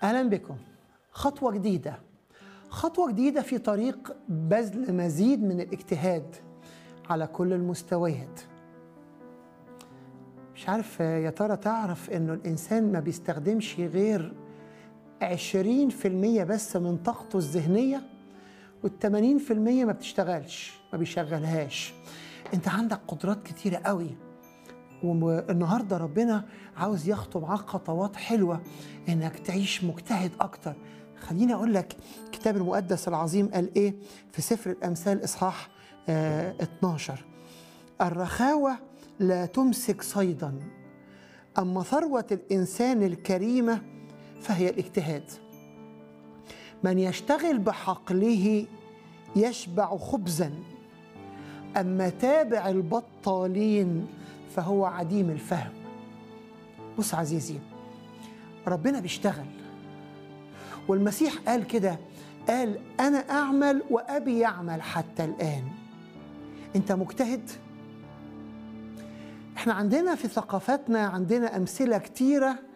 اهلا بكم خطوه جديده خطوه جديده في طريق بذل مزيد من الاجتهاد على كل المستويات مش عارف يا ترى تعرف انه الانسان ما بيستخدمش غير 20% بس من طاقته الذهنيه والتمانين في المية ما بتشتغلش ما بيشغلهاش انت عندك قدرات كتيرة قوي والنهارده ربنا عاوز يخطو معاك خطوات حلوه انك تعيش مجتهد اكتر خليني اقول لك الكتاب المقدس العظيم قال ايه في سفر الامثال اصحاح آه 12 الرخاوه لا تمسك صيدا اما ثروه الانسان الكريمه فهي الاجتهاد من يشتغل بحقله يشبع خبزا اما تابع البطالين فهو عديم الفهم بص عزيزي ربنا بيشتغل والمسيح قال كده قال انا اعمل وابي يعمل حتى الان انت مجتهد احنا عندنا في ثقافتنا عندنا امثله كتيره